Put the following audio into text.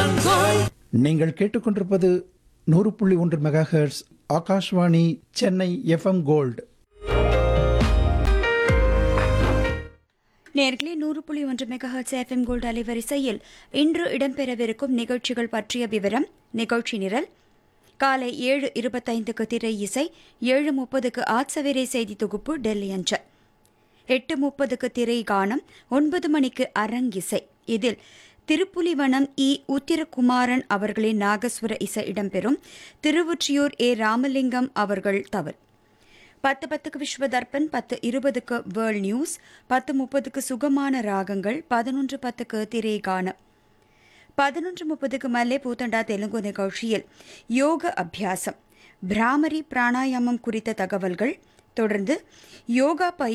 நீங்கள் கேட்டுக்கொண்டிருப்பது நூறு புள்ளி ஒன்று megahertz Akashvani Chennai FM gold நேர்களே நூறு புள்ளி ஒன்று மெகாஹர்ட்ஸ் எஃப்எம் கோல்டு அலைவரிசையில் இன்று இடம்பெறவிருக்கும் நிகழ்ச்சிகள் பற்றிய விவரம் நிகழ்ச்சி நிரல் காலை ஏழு இருபத்தைந்துக்கு திரை இசை ஏழு முப்பதுக்கு ஆட்சவேரே செய்தி தொகுப்பு டெல்லி அஞ்சல் எட்டு முப்பதுக்கு திரை கானம் ஒன்பது மணிக்கு அரங்கிசை இதில் திருப்புலிவனம் இ உத்திரகுமாரன் அவர்களின் நாகஸ்வர இசை இடம்பெறும் திருவொற்றியூர் ஏ ராமலிங்கம் அவர்கள் தவறு பத்து பத்துக்கு விஸ்வ தர்ப்பன் பத்து இருபதுக்கு வேர்ல்ட் நியூஸ் பத்து முப்பதுக்கு சுகமான ராகங்கள் பதினொன்று பத்துக்கு திரை கானம் பதினொன்று முப்பதுக்கு மல்லே பூத்தண்டா தெலுங்கு நிகழ்ச்சியில் யோக அபியாசம் பிராமரி பிராணாயாமம் குறித்த தகவல்கள் தொடர்ந்து யோகா பயிர்